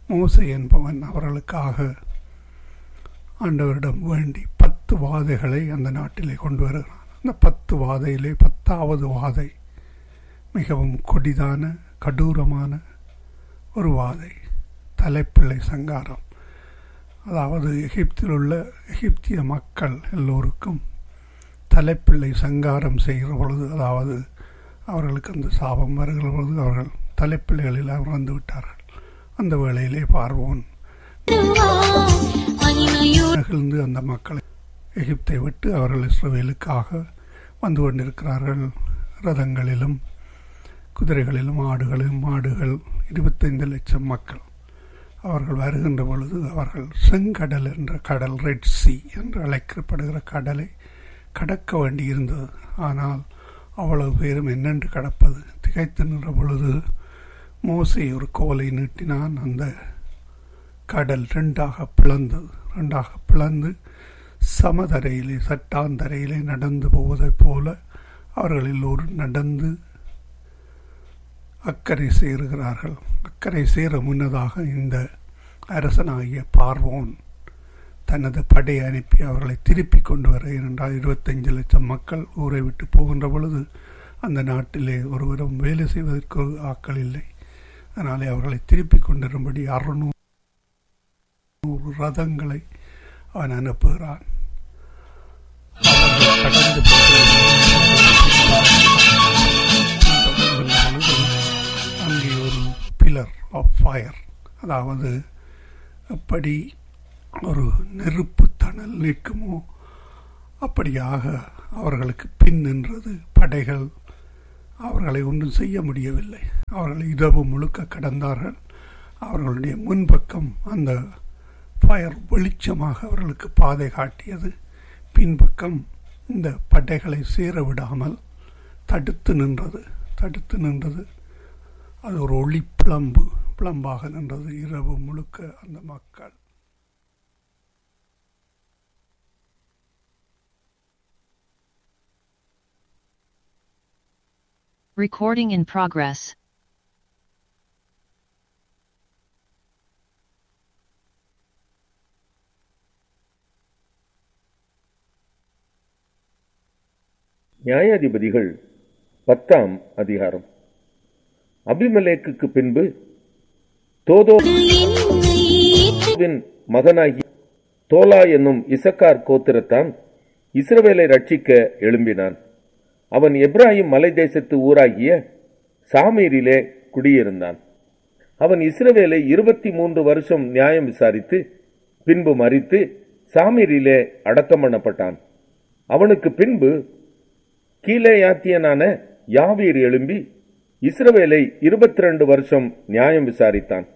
மோசை என்பவன் அவர்களுக்காக ஆண்டவரிடம் வேண்டி பத்து வாதைகளை அந்த நாட்டிலே கொண்டு வருகிறான் அந்த பத்து வாதையிலே பத்தாவது வாதை மிகவும் கொடிதான கடூரமான ஒரு வாதை தலைப்பிள்ளை சங்காரம் அதாவது எகிப்தில் உள்ள எகிப்திய மக்கள் எல்லோருக்கும் தலைப்பிள்ளை சங்காரம் செய்கிற பொழுது அதாவது அவர்களுக்கு அந்த சாபம் வருகிற பொழுது அவர்கள் தலைப்பிள்ளைகளில் இறந்து விட்டார்கள் அந்த வேளையிலே பார்வோன் நெகிழ்ந்து அந்த மக்களை எகிப்தை விட்டு அவர்கள் இஸ்ரவேலுக்காக வந்து கொண்டிருக்கிறார்கள் ரதங்களிலும் குதிரைகளிலும் ஆடுகளிலும் மாடுகள் இருபத்தைந்து லட்சம் மக்கள் அவர்கள் வருகின்ற பொழுது அவர்கள் செங்கடல் என்ற கடல் ரெட் சி என்று அழைக்கப்படுகிற கடலை கடக்க வேண்டியிருந்தது ஆனால் அவ்வளவு பேரும் என்னென்று கடப்பது திகைத்து நின்ற பொழுது மோசை ஒரு கோலை நீட்டினான் அந்த கடல் ரெண்டாக பிளந்தது ரெண்டாக பிளந்து சமதரையிலே சட்டாந்தரையிலே நடந்து போவதைப் போல அவர்கள் எல்லோரும் நடந்து அக்கறை சேருகிறார்கள் அக்கறை சேர முன்னதாக இந்த அரசனாகிய பார்வோன் தனது படை அனுப்பி அவர்களை திருப்பி கொண்டு வர ஏனென்றால் இருபத்தஞ்சு லட்சம் மக்கள் ஊரை விட்டு போகின்ற பொழுது அந்த நாட்டிலே ஒருவரும் வேலை செய்வதற்கு ஆக்கள் இல்லை அதனாலே அவர்களை திருப்பி கொண்டிரும்படி அறுநூறு ரதங்களை அவன் அனுப்புகிறான் கடந்து அங்கே ஒரு பில்லர் ஆஃப் ஃபயர் அதாவது எப்படி ஒரு நெருப்பு தணல் நிற்குமோ அப்படியாக அவர்களுக்கு பின் நின்றது படைகள் அவர்களை ஒன்றும் செய்ய முடியவில்லை அவர்கள் இரவு முழுக்க கடந்தார்கள் அவர்களுடைய முன்பக்கம் அந்த ஃபயர் வெளிச்சமாக அவர்களுக்கு பாதை காட்டியது பின்பக்கம் இந்த படைகளை சேர விடாமல் தடுத்து நின்றது தடுத்து நின்றது அது ஒரு ஒளி பிளம்பு பிளம்பாக நின்றது இரவு முழுக்க அந்த மக்கள் Recording in progress. நியாயாதிபதிகள் பத்தாம் அதிகாரம் அபிமலேக்குக்கு பின்பு தோதோவின் மகனாகி தோலா என்னும் இசக்கார் கோத்திரத்தான் இஸ்ரவேலை ரட்சிக்க எழும்பினான் அவன் எப்ராஹிம் மலை தேசத்து ஊராகிய சாமீரிலே குடியிருந்தான் அவன் இஸ்ரவேலை இருபத்தி மூன்று வருஷம் நியாயம் விசாரித்து பின்பு மறித்து சாமீரிலே அடக்கம் பண்ணப்பட்டான் அவனுக்கு பின்பு கீழேயாத்தியனான யாவீர் எழும்பி இஸ்ரவேலை இருபத்தி ரெண்டு வருஷம் நியாயம் விசாரித்தான்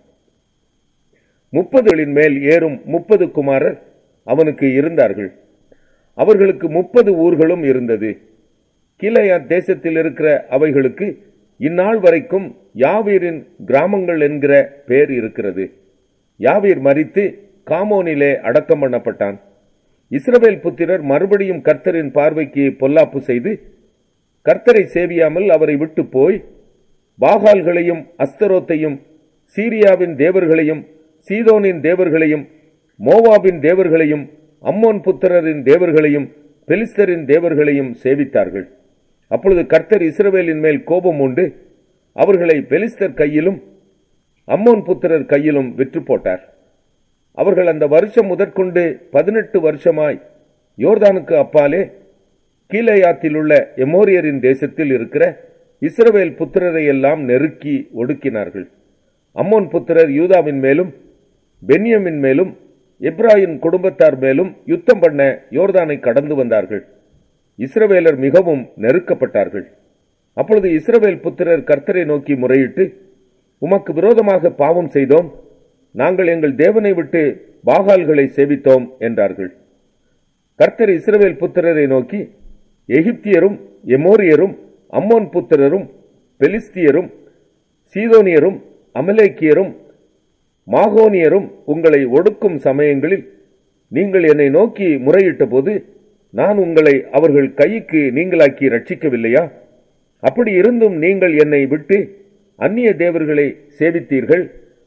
முப்பதுகளின் மேல் ஏறும் முப்பது குமாரர் அவனுக்கு இருந்தார்கள் அவர்களுக்கு முப்பது ஊர்களும் இருந்தது கீழையாத் தேசத்தில் இருக்கிற அவைகளுக்கு இந்நாள் வரைக்கும் யாவீரின் கிராமங்கள் என்கிற பெயர் இருக்கிறது யாவீர் மறித்து காமோனிலே அடக்கம் பண்ணப்பட்டான் இஸ்ரவேல் புத்திரர் மறுபடியும் கர்த்தரின் பார்வைக்கு பொல்லாப்பு செய்து கர்த்தரை சேவியாமல் அவரை விட்டு போய் பாகால்களையும் அஸ்தரோத்தையும் சீரியாவின் தேவர்களையும் சீதோனின் தேவர்களையும் மோவாபின் தேவர்களையும் அம்மோன் புத்திரரின் தேவர்களையும் பெலிஸ்தரின் தேவர்களையும் சேவித்தார்கள் அப்பொழுது கர்த்தர் இஸ்ரவேலின் மேல் கோபம் உண்டு அவர்களை பெலிஸ்தர் கையிலும் அம்மோன் புத்திரர் கையிலும் விற்று போட்டார் அவர்கள் அந்த வருஷம் முதற்கொண்டு பதினெட்டு வருஷமாய் யோர்தானுக்கு அப்பாலே கீழையாத்தில் உள்ள எமோரியரின் தேசத்தில் இருக்கிற இஸ்ரவேல் புத்திரரை எல்லாம் நெருக்கி ஒடுக்கினார்கள் அம்மோன் புத்திரர் யூதாவின் மேலும் பென்யமின் மேலும் எப்ராஹிம் குடும்பத்தார் மேலும் யுத்தம் பண்ண யோர்தானை கடந்து வந்தார்கள் இஸ்ரவேலர் மிகவும் நெருக்கப்பட்டார்கள் அப்பொழுது இஸ்ரவேல் புத்திரர் கர்த்தரை நோக்கி முறையிட்டு உமக்கு விரோதமாக பாவம் செய்தோம் நாங்கள் எங்கள் தேவனை விட்டு பாகால்களை சேவித்தோம் என்றார்கள் கர்த்தர் இஸ்ரவேல் புத்திரரை நோக்கி எகிப்தியரும் எமோரியரும் அம்மோன் புத்திரரும் பெலிஸ்தியரும் சீதோனியரும் அமலேக்கியரும் மாகோனியரும் உங்களை ஒடுக்கும் சமயங்களில் நீங்கள் என்னை நோக்கி முறையிட்ட போது நான் உங்களை அவர்கள் கைக்கு நீங்களாக்கி ரட்சிக்கவில்லையா அப்படி இருந்தும் நீங்கள் என்னை விட்டு அந்நிய தேவர்களை சேவித்தீர்கள்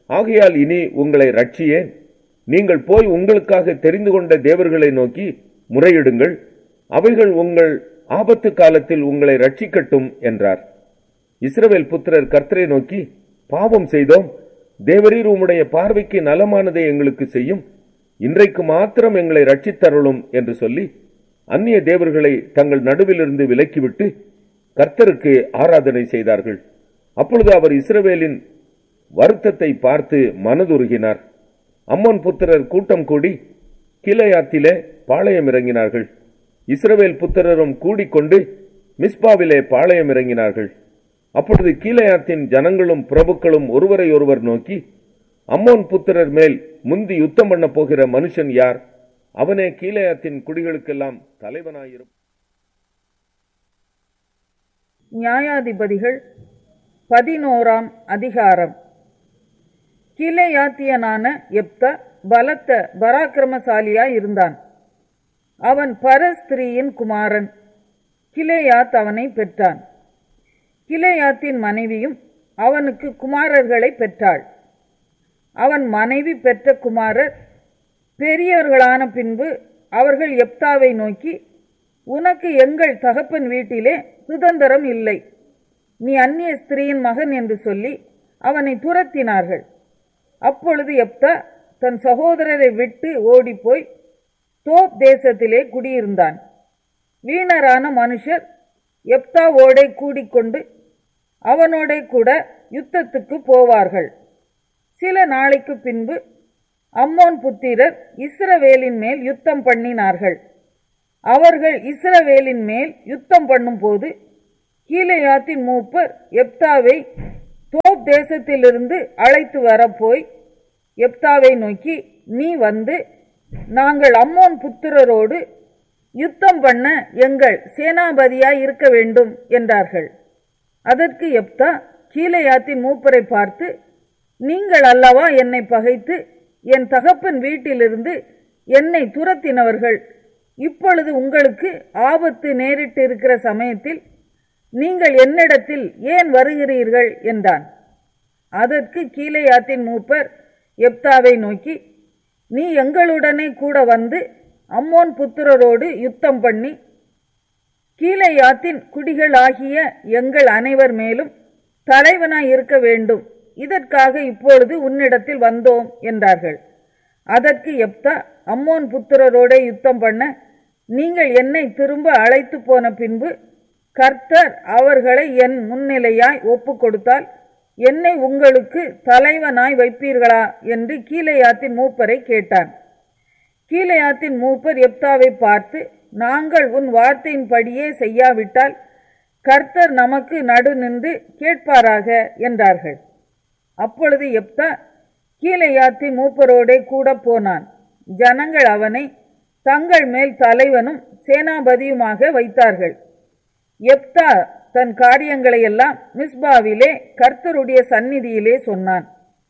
ஆகையால் இனி உங்களை ரட்சியேன் நீங்கள் போய் உங்களுக்காக தெரிந்து கொண்ட தேவர்களை நோக்கி முறையிடுங்கள் அவைகள் உங்கள் ஆபத்து காலத்தில் உங்களை ரட்சிக்கட்டும் என்றார் இஸ்ரவேல் புத்திரர் கர்த்தரை நோக்கி பாவம் செய்தோம் தேவரீர் உம்முடைய பார்வைக்கு நலமானதை எங்களுக்கு செய்யும் இன்றைக்கு மாத்திரம் எங்களை ரட்சித்தருளும் என்று சொல்லி அந்நிய தேவர்களை தங்கள் நடுவிலிருந்து விலக்கிவிட்டு கர்த்தருக்கு ஆராதனை செய்தார்கள் அப்பொழுது அவர் இஸ்ரவேலின் வருத்தத்தை பார்த்து மனதுருகினார் அம்மோன் புத்திரர் கூட்டம் கூடி கிளையாத்திலே பாளையம் இறங்கினார்கள் இஸ்ரவேல் புத்திரரும் கூடிக்கொண்டு மிஸ்பாவிலே பாளையம் இறங்கினார்கள் அப்பொழுது கீழையாத்தின் ஜனங்களும் பிரபுக்களும் ஒருவரை ஒருவர் நோக்கி அம்மோன் புத்திரர் மேல் முந்தி யுத்தம் பண்ண போகிற மனுஷன் யார் அவனே கீழையாத்தின் குடிகளுக்கெல்லாம் தலைவனாயிரும் நியாயாதிபதிகள் பதினோராம் அதிகாரம் கிளையாத்தியனான எப்த பலத்த பராக்கிரமசாலியாய் இருந்தான் அவன் பரஸ்திரியின் குமாரன் கிளையாத் அவனை பெற்றான் கிளையாத்தின் மனைவியும் அவனுக்கு குமாரர்களை பெற்றாள் அவன் மனைவி பெற்ற குமாரர் பெரியவர்களான பின்பு அவர்கள் எப்தாவை நோக்கி உனக்கு எங்கள் தகப்பன் வீட்டிலே சுதந்திரம் இல்லை நீ அந்நிய ஸ்திரீயின் மகன் என்று சொல்லி அவனை துரத்தினார்கள் அப்பொழுது எப்தா தன் சகோதரரை விட்டு ஓடிப்போய் தோப் தேசத்திலே குடியிருந்தான் வீணரான மனுஷர் எப்தாவோடே கூடிக்கொண்டு அவனோடே கூட யுத்தத்துக்கு போவார்கள் சில நாளைக்கு பின்பு அம்மோன் புத்திரர் இஸ்ரவேலின் மேல் யுத்தம் பண்ணினார்கள் அவர்கள் இஸ்ரவேலின் மேல் யுத்தம் பண்ணும்போது கீலேயாத்தின் மூப்பர் எப்தாவை தோப் தேசத்திலிருந்து அழைத்து வரப்போய் எப்தாவை நோக்கி நீ வந்து நாங்கள் அம்மோன் புத்திரரோடு யுத்தம் பண்ண எங்கள் சேனாபதியாய் இருக்க வேண்டும் என்றார்கள் அதற்கு எப்தா கீலேயாத்தின் மூப்பரை பார்த்து நீங்கள் அல்லவா என்னை பகைத்து என் தகப்பன் வீட்டிலிருந்து என்னை துரத்தினவர்கள் இப்பொழுது உங்களுக்கு ஆபத்து நேரிட்டு இருக்கிற சமயத்தில் நீங்கள் என்னிடத்தில் ஏன் வருகிறீர்கள் என்றான் அதற்கு கீலேயாத்தின் மூப்பர் எப்தாவை நோக்கி நீ எங்களுடனே கூட வந்து அம்மோன் புத்திரரோடு யுத்தம் பண்ணி கீலேயாத்தின் குடிகளாகிய எங்கள் அனைவர் மேலும் தலைவனாய் இருக்க வேண்டும் இதற்காக இப்பொழுது உன்னிடத்தில் வந்தோம் என்றார்கள் அதற்கு எப்தா அம்மோன் புத்திரரோடே யுத்தம் பண்ண நீங்கள் என்னை திரும்ப அழைத்து போன பின்பு கர்த்தர் அவர்களை என் முன்னிலையாய் ஒப்பு கொடுத்தால் என்னை உங்களுக்கு தலைவனாய் வைப்பீர்களா என்று கீலேயாத்தின் மூப்பரை கேட்டான் கீலேயாத்தின் மூப்பர் எப்தாவை பார்த்து நாங்கள் உன் வார்த்தையின்படியே செய்யாவிட்டால் கர்த்தர் நமக்கு நடு நின்று கேட்பாராக என்றார்கள் அப்பொழுது எப்தா கீலேயாத்தின் மூப்பரோடே கூட போனான் ஜனங்கள் அவனை தங்கள் மேல் தலைவனும் சேனாபதியுமாக வைத்தார்கள் எப்தா தன் காரியங்களை எல்லாம் மிஸ்பாவிலே கர்த்தருடைய சந்நிதியிலே சொன்னான்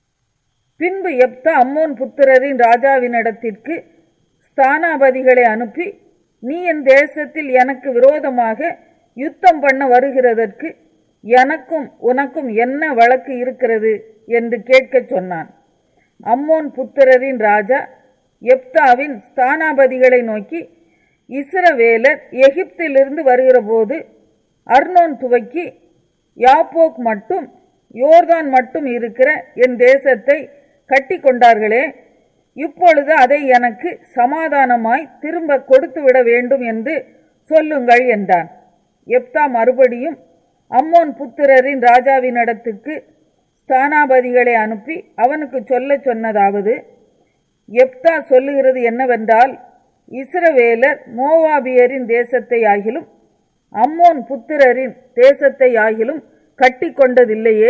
பின்பு எப்தா அம்மோன் புத்திரரின் ராஜாவினிடத்திற்கு ஸ்தானாபதிகளை அனுப்பி நீ என் தேசத்தில் எனக்கு விரோதமாக யுத்தம் பண்ண வருகிறதற்கு எனக்கும் உனக்கும் என்ன வழக்கு இருக்கிறது என்று கேட்கச் சொன்னான் அம்மோன் புத்திரரின் ராஜா எப்தாவின் ஸ்தானாபதிகளை நோக்கி இஸ்ரவேலர் எகிப்திலிருந்து வருகிறபோது அர்னோன் துவக்கி யாப்போக் மட்டும் யோர்தான் மட்டும் இருக்கிற என் தேசத்தை கட்டி கொண்டார்களே இப்பொழுது அதை எனக்கு சமாதானமாய் திரும்ப கொடுத்து விட வேண்டும் என்று சொல்லுங்கள் என்றான் எப்தா மறுபடியும் அம்மோன் புத்திரரின் ராஜாவினிடத்துக்கு ஸ்தானாபதிகளை அனுப்பி அவனுக்கு சொல்லச் சொன்னதாவது எப்தா சொல்லுகிறது என்னவென்றால் இஸ்ரவேலர் மோவாபியரின் தேசத்தை ஆகிலும் அம்மோன் புத்திரரின் தேசத்தை ஆகிலும் கட்டி கொண்டதில்லையே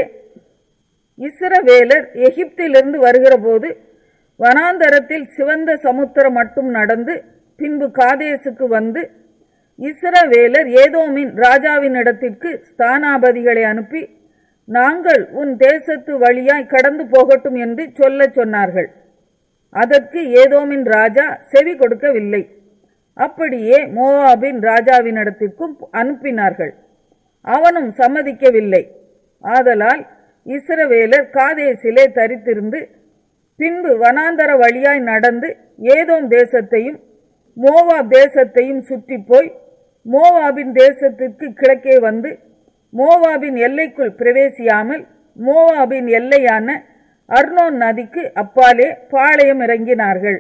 இஸ்ரவேலர் எகிப்திலிருந்து வருகிறபோது வனாந்தரத்தில் சிவந்த சமுத்திரம் மட்டும் நடந்து பின்பு காதேசுக்கு வந்து இஸ்ரவேலர் ஏதோமின் ராஜாவின் இடத்திற்கு ஸ்தானாபதிகளை அனுப்பி நாங்கள் உன் தேசத்து வழியாய் கடந்து போகட்டும் என்று சொல்லச் சொன்னார்கள் அதற்கு ஏதோமின் ராஜா செவி கொடுக்கவில்லை அப்படியே மோவாபின் ராஜாவினிடத்திற்கும் அனுப்பினார்கள் அவனும் சம்மதிக்கவில்லை ஆதலால் இஸ்ரவேலர் காதேசிலே தரித்திருந்து பின்பு வனாந்தர வழியாய் நடந்து ஏதோம் தேசத்தையும் மோவாப் தேசத்தையும் சுற்றி போய் மோவாபின் தேசத்திற்கு கிழக்கே வந்து மோவாபின் எல்லைக்குள் பிரவேசியாமல் மோவாபின் எல்லையான அர்னோன் நதிக்கு அப்பாலே பாளையம் இறங்கினார்கள்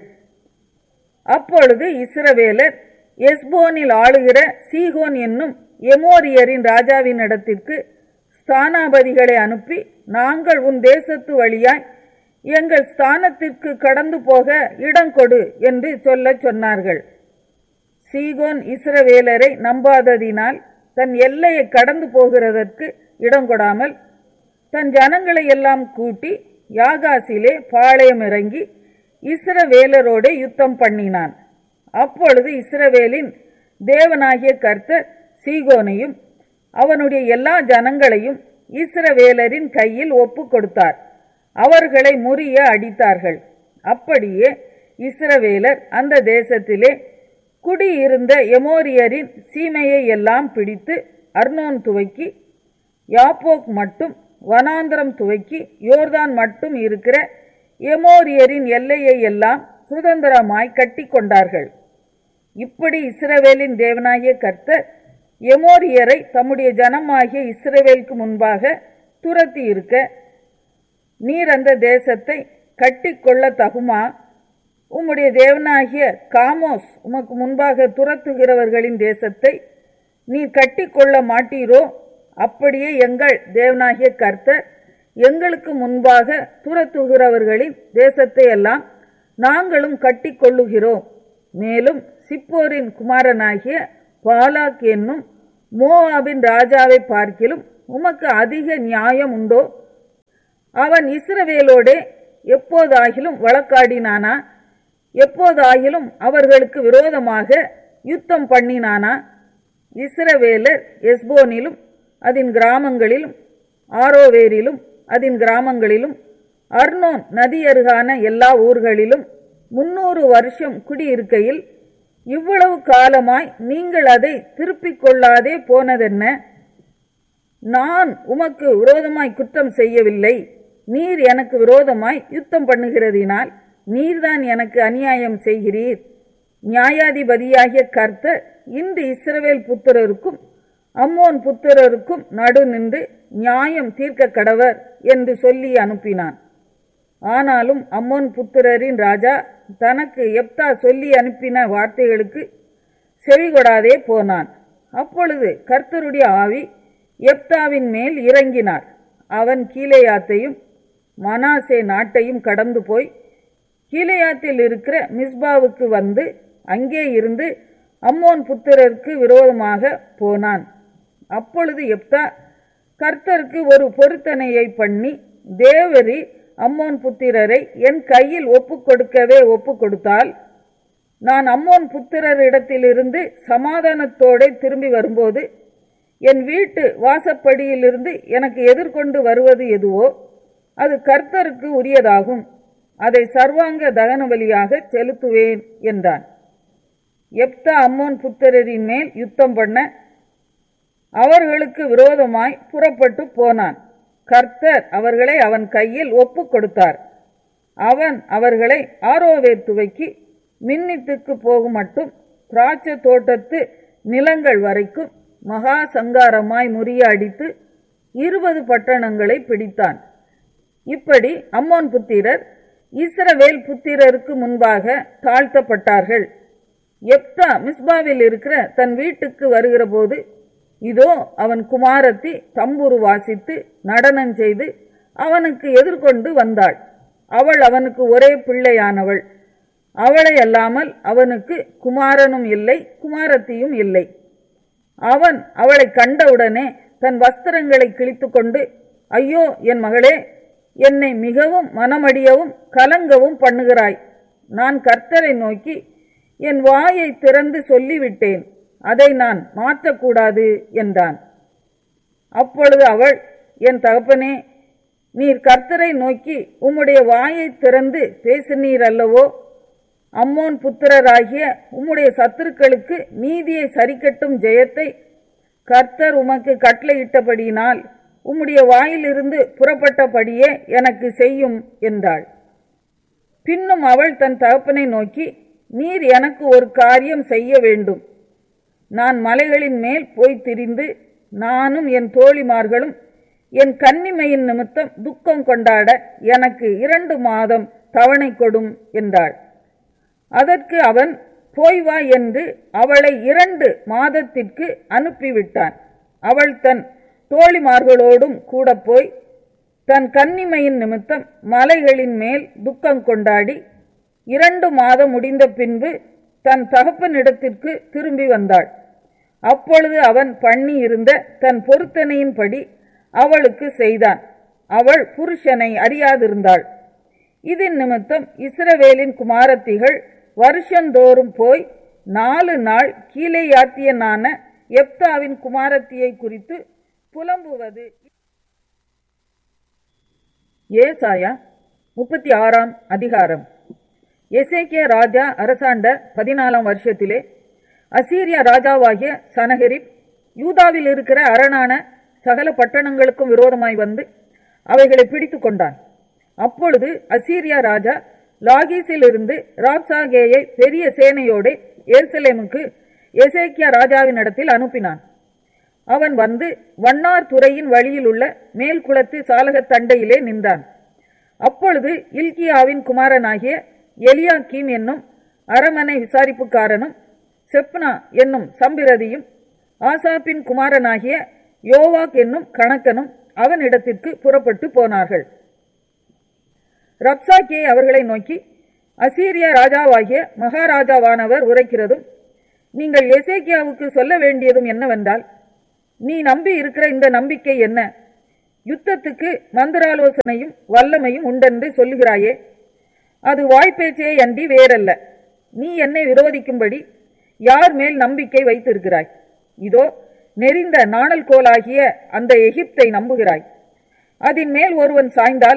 அப்பொழுது இஸ்ரவேலர் எஸ்போனில் ஆளுகிற சீகோன் என்னும் எமோரியரின் ராஜாவினிடத்திற்கு ஸ்தானாபதிகளை அனுப்பி நாங்கள் உன் தேசத்து வழியாய் எங்கள் ஸ்தானத்திற்கு கடந்து போக இடம் கொடு என்று சொல்லச் சொன்னார்கள் சீகோன் இஸ்ரவேலரை நம்பாததினால் தன் எல்லையை கடந்து போகிறதற்கு இடம் கொடாமல் தன் ஜனங்களை எல்லாம் கூட்டி யாகாசிலே பாளையம் இறங்கி இஸ்ரவேலரோடு யுத்தம் பண்ணினான் அப்பொழுது இஸ்ரவேலின் தேவனாகிய கர்த்தர் சீகோனையும் அவனுடைய எல்லா ஜனங்களையும் இஸ்ரவேலரின் கையில் ஒப்பு கொடுத்தார் அவர்களை முறிய அடித்தார்கள் அப்படியே இஸ்ரவேலர் அந்த தேசத்திலே குடியிருந்த எமோரியரின் சீமையை எல்லாம் பிடித்து அர்னோன் துவக்கி யாப்போக் மட்டும் வனாந்திரம் துவக்கி யோர்தான் மட்டும் இருக்கிற எமோரியரின் எல்லையை எல்லாம் சுதந்திரமாய் கட்டி கொண்டார்கள் இப்படி இஸ்ரவேலின் தேவனாகிய கர்த்தர் எமோரியரை தம்முடைய ஜனமாகிய இஸ்ரவேலுக்கு முன்பாக துரத்தி இருக்க நீர் அந்த தேசத்தை கட்டிக்கொள்ள தகுமா உம்முடைய தேவனாகிய காமோஸ் உமக்கு முன்பாக துரத்துகிறவர்களின் தேசத்தை நீர் கட்டிக்கொள்ள மாட்டீரோ அப்படியே எங்கள் தேவனாகிய கர்த்தர் எங்களுக்கு முன்பாக துரத்துகிறவர்களின் தேசத்தை எல்லாம் நாங்களும் கட்டிக்கொள்ளுகிறோம் மேலும் சிப்போரின் குமாரனாகிய பாலாக் என்னும் மோவாபின் ராஜாவை பார்க்கிலும் உமக்கு அதிக நியாயம் உண்டோ அவன் இஸ்ரவேலோடே எப்போதாகிலும் வழக்காடினானா எப்போதாகிலும் அவர்களுக்கு விரோதமாக யுத்தம் பண்ணினானா இஸ்ரவேலர் எஸ்போனிலும் அதன் கிராமங்களிலும் ஆரோவேரிலும் அதன் கிராமங்களிலும் அர்னோன் நதியருகான எல்லா ஊர்களிலும் முன்னூறு வருஷம் குடியிருக்கையில் இவ்வளவு காலமாய் நீங்கள் அதை திருப்பிக் கொள்ளாதே போனதென்ன நான் உமக்கு விரோதமாய் குற்றம் செய்யவில்லை நீர் எனக்கு விரோதமாய் யுத்தம் பண்ணுகிறதினால் நீர்தான் எனக்கு அநியாயம் செய்கிறீர் நியாயாதிபதியாகிய கர்த்தர் இன்று இஸ்ரவேல் புத்திரருக்கும் அம்மோன் புத்திரருக்கும் நடு நின்று நியாயம் தீர்க்க கடவர் என்று சொல்லி அனுப்பினான் ஆனாலும் அம்மோன் புத்திரரின் ராஜா தனக்கு எப்தா சொல்லி அனுப்பின வார்த்தைகளுக்கு செவிகொடாதே போனான் அப்பொழுது கர்த்தருடைய ஆவி எப்தாவின் மேல் இறங்கினார் அவன் கீலேயாத்தையும் மனாசே நாட்டையும் கடந்து போய் கீலேயாத்தில் இருக்கிற மிஸ்பாவுக்கு வந்து அங்கே இருந்து அம்மோன் புத்திரருக்கு விரோதமாக போனான் அப்பொழுது எப்தா கர்த்தருக்கு ஒரு பொருத்தனையை பண்ணி தேவரி அம்மோன் புத்திரரை என் கையில் ஒப்பு கொடுக்கவே ஒப்பு கொடுத்தால் நான் அம்மோன் புத்திரரிடத்திலிருந்து சமாதானத்தோടെ திரும்பி வரும்போது என் வீட்டு வாசப்படியிலிருந்து எனக்கு எதிர்கொண்டு வருவது எதுவோ அது கர்த்தருக்கு உரியதாகும் அதை சர்வாங்க தகன பலியாக செலுத்துவேன் என்றான் எப்தா அம்மோன் புத்திரரின் மேல் யுத்தம் பண்ண அவர்களுக்கு விரோதமாய் புறப்பட்டு போனான் கர்த்தர் அவர்களை அவன் கையில் ஒப்பு கொடுத்தார் அவன் அவர்களை ஆரோவேர் துவைக்கி மின்னித்துக்கு போகும் மட்டும் திராட்சை தோட்டத்து நிலங்கள் வரைக்கும் மகா சங்காரமாய் முறியடித்து இருபது பட்டணங்களை பிடித்தான் இப்படி அம்மோன் புத்திரர் இஸ்ரவேல் புத்திரருக்கு முன்பாக தாழ்த்தப்பட்டார்கள் எப்தா மிஸ்பாவில் இருக்கிற தன் வீட்டுக்கு வருகிற போது இதோ அவன் குமாரத்தி தம்புரு வாசித்து நடனம் செய்து அவனுக்கு எதிர்கொண்டு வந்தாள் அவள் அவனுக்கு ஒரே பிள்ளையானவள் அவளை அல்லாமல் அவனுக்கு குமாரனும் இல்லை குமாரத்தியும் இல்லை அவன் அவளை கண்டவுடனே தன் வஸ்திரங்களை கிழித்துக்கொண்டு ஐயோ என் மகளே என்னை மிகவும் மனமடியவும் கலங்கவும் பண்ணுகிறாய் நான் கர்த்தரை நோக்கி என் வாயை திறந்து சொல்லிவிட்டேன் அதை நான் மாற்றக்கூடாது என்றான் அப்பொழுது அவள் என் தகப்பனே நீர் கர்த்தரை நோக்கி உம்முடைய வாயை திறந்து பேசினீர் அல்லவோ அம்மோன் புத்திரராகிய உம்முடைய சத்துருக்களுக்கு நீதியை சரிக்கட்டும் ஜெயத்தை கர்த்தர் உமக்கு கட்டளையிட்டபடியினால் உம்முடைய வாயிலிருந்து புறப்பட்டபடியே எனக்கு செய்யும் என்றாள் பின்னும் அவள் தன் தகப்பனை நோக்கி நீர் எனக்கு ஒரு காரியம் செய்ய வேண்டும் நான் மலைகளின் மேல் போய் திரிந்து நானும் என் தோழிமார்களும் என் கன்னிமையின் நிமித்தம் துக்கம் கொண்டாட எனக்கு இரண்டு மாதம் தவணை கொடும் என்றாள் அதற்கு அவன் போய் வா என்று அவளை இரண்டு மாதத்திற்கு அனுப்பிவிட்டான் அவள் தன் தோழிமார்களோடும் கூட போய் தன் கன்னிமையின் நிமித்தம் மலைகளின் மேல் துக்கம் கொண்டாடி இரண்டு மாதம் முடிந்த பின்பு தன் தகப்பனிடத்திற்கு திரும்பி வந்தாள் அப்பொழுது அவன் பண்ணி இருந்த தன் பொருத்தனையின்படி அவளுக்கு செய்தான் அவள் புருஷனை அறியாதிருந்தாள் இதன் நிமித்தம் இஸ்ரவேலின் குமாரத்திகள் வருஷந்தோறும் போய் நாலு நாள் கீழேயாத்தியனான எப்தாவின் குமாரத்தியை குறித்து புலம்புவது ஏசாயா முப்பத்தி ஆறாம் அதிகாரம் எசேக்கிய ராஜா அரசாண்ட பதினாலாம் வருஷத்திலே அசீரியா ராஜாவாகிய சனகரிப் யூதாவில் இருக்கிற அரணான சகல பட்டணங்களுக்கும் விரோதமாய் வந்து அவைகளை பிடித்து கொண்டான் அப்பொழுது அசீரியா ராஜா லாகீஸிலிருந்து ராப்சாகேயை பெரிய சேனையோடு எருசலேமுக்கு எசேக்கியா ராஜாவின் இடத்தில் அனுப்பினான் அவன் வந்து வண்ணார் துறையின் வழியில் உள்ள மேல்குளத்து சாலகத் தண்டையிலே நின்றான் அப்பொழுது இல்கியாவின் குமாரனாகிய எலியாக்கீம் என்னும் அரமனை விசாரிப்புக்காரனும் செப்னா என்னும் சம்பிரதியும் ஆசாப்பின் குமாரனாகிய யோவாக் என்னும் கணக்கனும் அவனிடத்திற்கு புறப்பட்டு போனார்கள் ரப்சாக்கே அவர்களை நோக்கி அசீரிய ராஜாவாகிய மகாராஜாவானவர் உரைக்கிறதும் நீங்கள் எசேக்கியாவுக்கு சொல்ல வேண்டியதும் என்னவென்றால் நீ நம்பி இருக்கிற இந்த நம்பிக்கை என்ன யுத்தத்துக்கு மந்திராலோசனையும் வல்லமையும் உண்டென்று சொல்லுகிறாயே அது வாய்ப்பேச்சே அன்றி வேறல்ல நீ என்னை விரோதிக்கும்படி யார் மேல் நம்பிக்கை வைத்திருக்கிறாய் இதோ நெறிந்த நாணல் கோலாகிய அந்த எகிப்தை நம்புகிறாய் அதன் மேல் ஒருவன் சாய்ந்தால்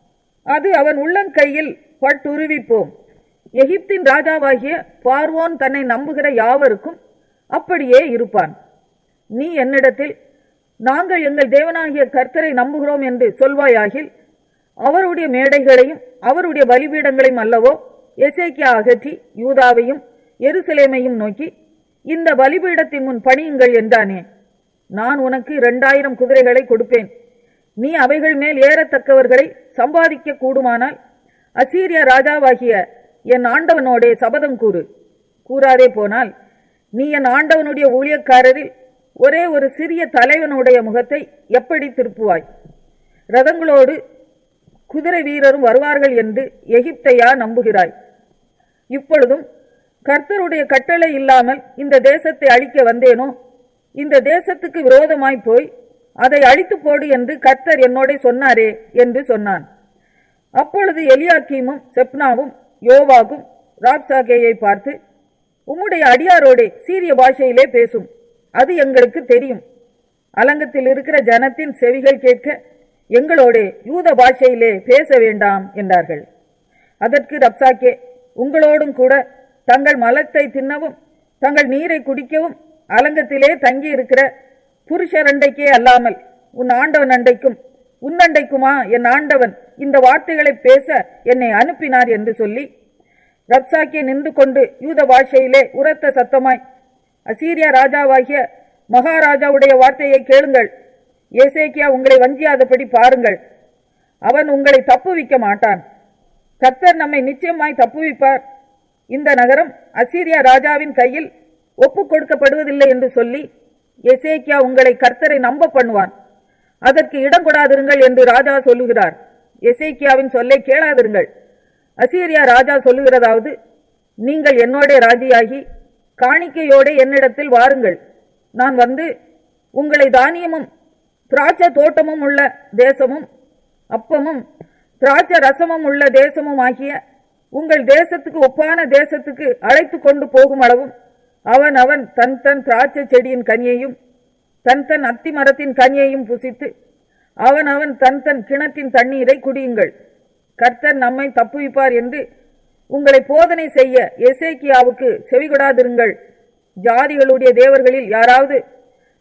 அது அவன் உள்ளங்கையில் பட்டுருவிப்போம் எகிப்தின் ராஜாவாகிய பார்வோன் தன்னை நம்புகிற யாவருக்கும் அப்படியே இருப்பான் நீ என்னிடத்தில் நாங்கள் எங்கள் தேவனாகிய கர்த்தரை நம்புகிறோம் என்று சொல்வாயாகில் அவருடைய மேடைகளையும் அவருடைய பலிபீடங்களையும் அல்லவோ எசேக்கியா அகற்றி யூதாவையும் எருசலேமையும் நோக்கி இந்த பலிபீடத்தின் முன் பணியுங்கள் என்றானே நான் உனக்கு இரண்டாயிரம் குதிரைகளை கொடுப்பேன் நீ அவைகள் மேல் ஏறத்தக்கவர்களை சம்பாதிக்க கூடுமானால் அசீரிய ராஜாவாகிய என் ஆண்டவனோடே சபதம் கூறு கூறாதே போனால் நீ என் ஆண்டவனுடைய ஊழியக்காரரில் ஒரே ஒரு சிறிய தலைவனுடைய முகத்தை எப்படி திருப்புவாய் ரதங்களோடு குதிரை வீரரும் வருவார்கள் என்று எகிப்தையா நம்புகிறாய் இப்பொழுதும் கர்த்தருடைய கட்டளை இல்லாமல் இந்த தேசத்தை அழிக்க வந்தேனோ இந்த தேசத்துக்கு விரோதமாய் போய் அதை அழித்து போடு என்று கர்த்தர் என்னோட சொன்னாரே என்று சொன்னான் அப்பொழுது எலியாக்கீமும் செப்னாவும் யோவாகும் ராப்சாகேயை பார்த்து உம்முடைய அடியாரோடே சீரிய பாஷையிலே பேசும் அது எங்களுக்கு தெரியும் அலங்கத்தில் இருக்கிற ஜனத்தின் செவிகள் கேட்க எங்களோடே யூத பாஷையிலே பேச வேண்டாம் என்றார்கள் அதற்கு ரப்சாக்கே உங்களோடும் கூட தங்கள் மலத்தை தின்னவும் தங்கள் நீரை குடிக்கவும் அலங்கத்திலே தங்கி இருக்கிற புருஷர் அண்டைக்கே அல்லாமல் உன் ஆண்டவன் அண்டைக்கும் உன்னண்டைக்குமா என் ஆண்டவன் இந்த வார்த்தைகளை பேச என்னை அனுப்பினார் என்று சொல்லி ரப்சாக்கே நின்று கொண்டு யூத பாஷையிலே உரத்த சத்தமாய் அசீரியா ராஜாவாகிய மகாராஜாவுடைய வார்த்தையை கேளுங்கள் ஏசேக்கியா உங்களை வஞ்சியாதபடி பாருங்கள் அவன் உங்களை தப்புவிக்க மாட்டான் கர்த்தர் நம்மை நிச்சயமாய் தப்புவிப்பார் இந்த நகரம் அசீரியா ராஜாவின் கையில் ஒப்புக் கொடுக்கப்படுவதில்லை என்று சொல்லி எசேக்கியா உங்களை கர்த்தரை நம்ப பண்ணுவான் அதற்கு இடம் கொடாதிருங்கள் என்று ராஜா சொல்லுகிறார் எசேக்கியாவின் சொல்லை கேளாதிருங்கள் அசீரியா ராஜா சொல்லுகிறதாவது நீங்கள் என்னோட ராஜியாகி காணிக்கையோட என்னிடத்தில் வாருங்கள் நான் வந்து உங்களை தானியமும் திராட்சை தோட்டமும் உள்ள தேசமும் அப்பமும் திராட்சை ரசமும் உள்ள தேசமும் ஆகிய உங்கள் தேசத்துக்கு ஒப்பான தேசத்துக்கு அழைத்து கொண்டு போகும் அளவும் அவன் அவன் தன் தன் திராட்சை செடியின் கனியையும் தன் தன் அத்தி மரத்தின் கனியையும் புசித்து அவன் அவன் தன் தன் கிணற்றின் தண்ணீரை குடியுங்கள் கர்த்தர் நம்மை தப்புவிப்பார் என்று உங்களை போதனை செய்ய எசேக்கியாவுக்கு செவிகொடாதிருங்கள் ஜாதிகளுடைய தேவர்களில் யாராவது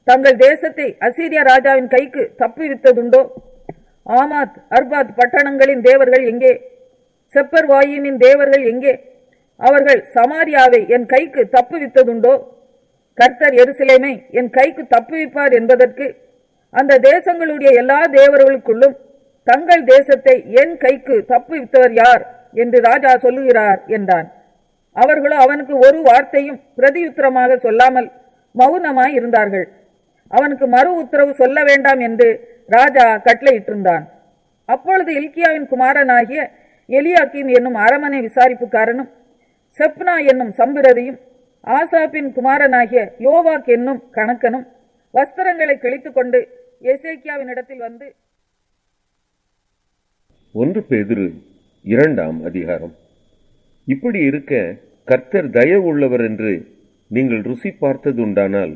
தங்கள் தேசத்தை அசீரிய ராஜாவின் கைக்கு தப்புவித்ததுண்டோ ஆமாத் அர்பாத் பட்டணங்களின் தேவர்கள் எங்கே செப்பர்வாயிமின் தேவர்கள் எங்கே அவர்கள் சமாரியாவை என் கைக்கு தப்புவித்ததுண்டோ கர்த்தர் எருசலேமை என் கைக்கு தப்புவிப்பார் என்பதற்கு அந்த தேசங்களுடைய எல்லா தேவர்களுக்குள்ளும் தங்கள் தேசத்தை என் கைக்கு தப்புவித்தவர் யார் என்று ராஜா சொல்லுகிறார் என்றான் அவர்களோ அவனுக்கு ஒரு வார்த்தையும் பிரதியுத்தரமாக சொல்லாமல் மௌனமாய் இருந்தார்கள் அவனுக்கு மறு உத்தரவு சொல்ல வேண்டாம் என்று ராஜா கட்டளையிட்டிருந்தான் அப்பொழுது இல்கியாவின் குமாரனாகிய எலியாக்கிம் என்னும் அரமனை விசாரிப்புக்காரனும் செப்னா என்னும் சம்பிரதியும் ஆசாப்பின் குமாரனாகிய யோவாக் என்னும் கணக்கனும் வஸ்திரங்களை கிழித்துக் கொண்டு எசேக்கியாவினிடத்தில் வந்து ஒன்று பேதுரு இரண்டாம் அதிகாரம் இப்படி இருக்க கர்த்தர் தயவு உள்ளவர் என்று நீங்கள் ருசி பார்த்ததுண்டானால்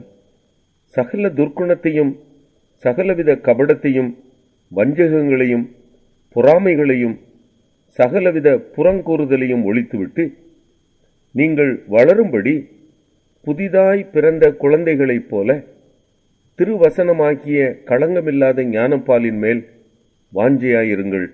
சகல துர்க்குணத்தையும் சகலவித கபடத்தையும் வஞ்சகங்களையும் பொறாமைகளையும் சகலவித புறங்கூறுதலையும் ஒழித்துவிட்டு நீங்கள் வளரும்படி புதிதாய் பிறந்த குழந்தைகளைப் போல திருவசனமாகிய களங்கமில்லாத ஞானப்பாலின் மேல் வாஞ்சையாயிருங்கள்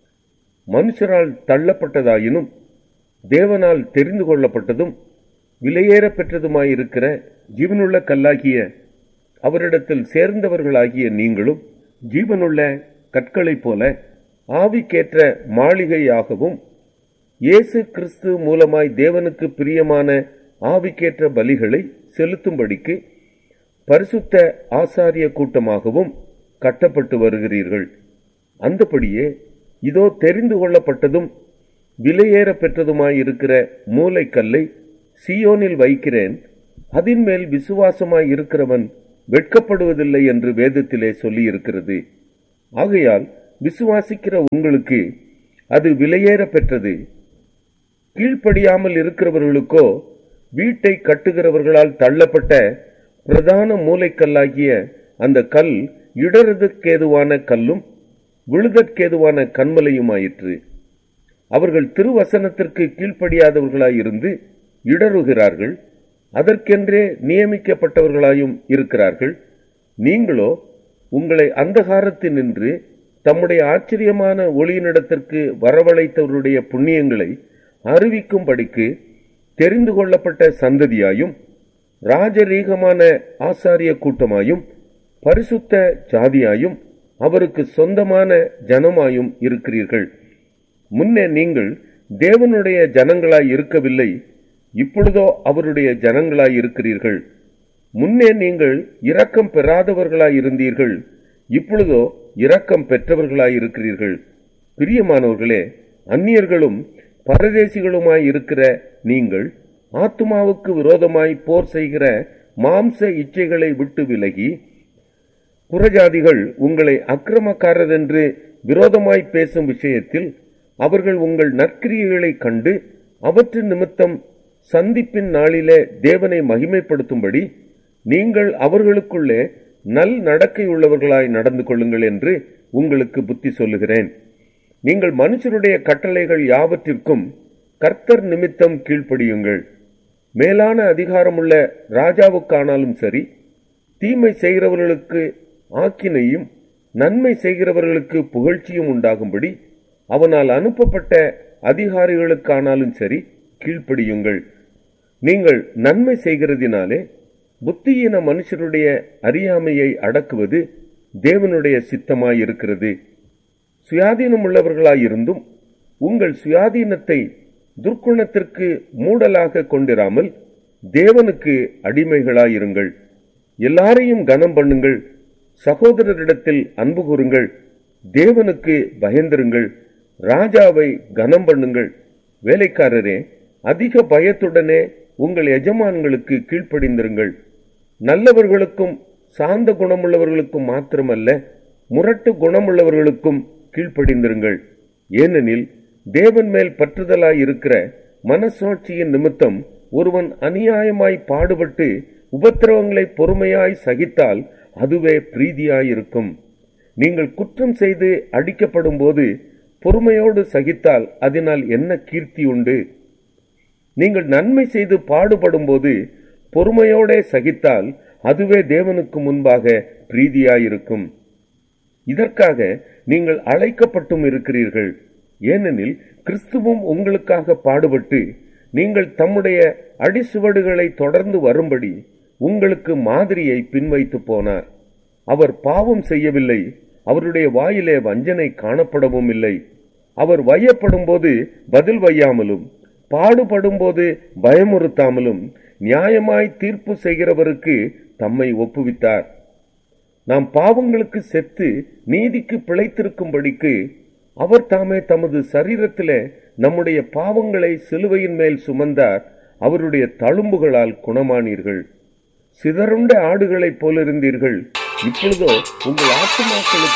மனுஷரால் தள்ளப்பட்டதாயினும் தேவனால் தெரிந்து கொள்ளப்பட்டதும் விலையேற பெற்றதுமாயிருக்கிற ஜீவனுள்ள கல்லாகிய அவரிடத்தில் சேர்ந்தவர்களாகிய நீங்களும் ஜீவனுள்ள கற்களைப் போல ஆவிக்கேற்ற மாளிகையாகவும் இயேசு கிறிஸ்து மூலமாய் தேவனுக்கு பிரியமான ஆவிக்கேற்ற பலிகளை செலுத்தும்படிக்கு பரிசுத்த ஆசாரிய கூட்டமாகவும் கட்டப்பட்டு வருகிறீர்கள் அந்தபடியே இதோ தெரிந்து கொள்ளப்பட்டதும் விலையேற பெற்றதுமாயிருக்கிற மூளைக்கல்லை சியோனில் வைக்கிறேன் அதின் மேல் விசுவாசமாய் இருக்கிறவன் வெட்கப்படுவதில்லை என்று வேதத்திலே சொல்லியிருக்கிறது ஆகையால் விசுவாசிக்கிற உங்களுக்கு அது விலையேற பெற்றது கீழ்ப்படியாமல் இருக்கிறவர்களுக்கோ வீட்டை கட்டுகிறவர்களால் தள்ளப்பட்ட பிரதான மூலைக்கல்லாகிய அந்த கல் இடறதுக்கேதுவான கல்லும் விழுதற்கேதுவான கண்மலையுமாயிற்று அவர்கள் திருவசனத்திற்கு கீழ்ப்படியாதவர்களாயிருந்து இடறுகிறார்கள் அதற்கென்றே நியமிக்கப்பட்டவர்களாயும் இருக்கிறார்கள் நீங்களோ உங்களை அந்தகாரத்தினின்று தம்முடைய ஆச்சரியமான ஒளியினிடத்திற்கு வரவழைத்தவருடைய புண்ணியங்களை அறிவிக்கும்படிக்கு தெரிந்து கொள்ளப்பட்ட சந்ததியாயும் ராஜரீகமான ஆசாரிய கூட்டமாயும் பரிசுத்த ஜாதியாயும் அவருக்கு சொந்தமான ஜனமாயும் இருக்கிறீர்கள் முன்னே நீங்கள் தேவனுடைய ஜனங்களாய் இருக்கவில்லை இப்பொழுதோ அவருடைய ஜனங்களாய் இருக்கிறீர்கள் முன்னே நீங்கள் இரக்கம் பெறாதவர்களாய் இருந்தீர்கள் இப்பொழுதோ இரக்கம் பெற்றவர்களாய் இருக்கிறீர்கள் பிரியமானவர்களே அந்நியர்களும் பரதேசிகளுமாய் இருக்கிற நீங்கள் ஆத்மாவுக்கு விரோதமாய் போர் செய்கிற மாம்ச இச்சைகளை விட்டு விலகி புறஜாதிகள் உங்களை அக்கிரமக்காரர் என்று விரோதமாய் பேசும் விஷயத்தில் அவர்கள் உங்கள் நற்கிரியைகளை கண்டு அவற்றின் நிமித்தம் சந்திப்பின் நாளிலே தேவனை மகிமைப்படுத்தும்படி நீங்கள் அவர்களுக்குள்ளே நல் நடக்கையுள்ளவர்களாய் நடந்து கொள்ளுங்கள் என்று உங்களுக்கு புத்தி சொல்லுகிறேன் நீங்கள் மனுஷருடைய கட்டளைகள் யாவற்றிற்கும் கர்த்தர் நிமித்தம் கீழ்ப்படியுங்கள் மேலான அதிகாரமுள்ள ராஜாவுக்கானாலும் சரி தீமை செய்கிறவர்களுக்கு ஆக்கினையும் நன்மை செய்கிறவர்களுக்கு புகழ்ச்சியும் உண்டாகும்படி அவனால் அனுப்பப்பட்ட அதிகாரிகளுக்கானாலும் சரி கீழ்ப்படியுங்கள் நீங்கள் நன்மை செய்கிறதினாலே புத்தியின மனுஷருடைய அறியாமையை அடக்குவது தேவனுடைய சித்தமாயிருக்கிறது சுயாதீனம் உள்ளவர்களாயிருந்தும் உங்கள் சுயாதீனத்தை துர்க்குணத்திற்கு மூடலாக கொண்டிராமல் தேவனுக்கு அடிமைகளாயிருங்கள் எல்லாரையும் கனம் பண்ணுங்கள் சகோதரரிடத்தில் அன்பு கூறுங்கள் தேவனுக்கு பயந்திருங்கள் ராஜாவை கனம் பண்ணுங்கள் வேலைக்காரரே அதிக பயத்துடனே உங்கள் எஜமான்களுக்கு கீழ்ப்படிந்திருங்கள் நல்லவர்களுக்கும் சாந்த குணமுள்ளவர்களுக்கும் மாத்திரமல்ல முரட்டு குணமுள்ளவர்களுக்கும் கீழ்ப்படிந்திருங்கள் ஏனெனில் தேவன் மேல் பற்றுதலாய் இருக்கிற மனசாட்சியின் நிமித்தம் ஒருவன் அநியாயமாய் பாடுபட்டு உபத்திரவங்களை பொறுமையாய் சகித்தால் அதுவே பிரீதியாயிருக்கும் நீங்கள் குற்றம் செய்து அடிக்கப்படும் போது பொறுமையோடு சகித்தால் அதனால் என்ன கீர்த்தி உண்டு நீங்கள் நன்மை செய்து பாடுபடும் போது பொறுமையோடே சகித்தால் அதுவே தேவனுக்கு முன்பாக பிரீதியாயிருக்கும் இதற்காக நீங்கள் அழைக்கப்பட்டும் இருக்கிறீர்கள் ஏனெனில் கிறிஸ்துவும் உங்களுக்காக பாடுபட்டு நீங்கள் தம்முடைய அடிசுவடுகளை தொடர்ந்து வரும்படி உங்களுக்கு மாதிரியை பின்வைத்து போனார் அவர் பாவம் செய்யவில்லை அவருடைய வாயிலே வஞ்சனை காணப்படவும் இல்லை அவர் வையப்படும் போது பதில் வையாமலும் பாடுபடும் போது பயமுறுத்தாமலும் நியாயமாய் தீர்ப்பு செய்கிறவருக்கு தம்மை ஒப்புவித்தார் நாம் பாவங்களுக்கு செத்து நீதிக்கு பிழைத்திருக்கும்படிக்கு அவர் தாமே தமது சரீரத்திலே நம்முடைய பாவங்களை சிலுவையின் மேல் சுமந்தார் அவருடைய தழும்புகளால் குணமானீர்கள் சிதறுண்ட ஆடுகளைப் போலிருந்தீர்கள் இப்பொழுதோ உங்கள் ஆத்துமாக்களுக்கு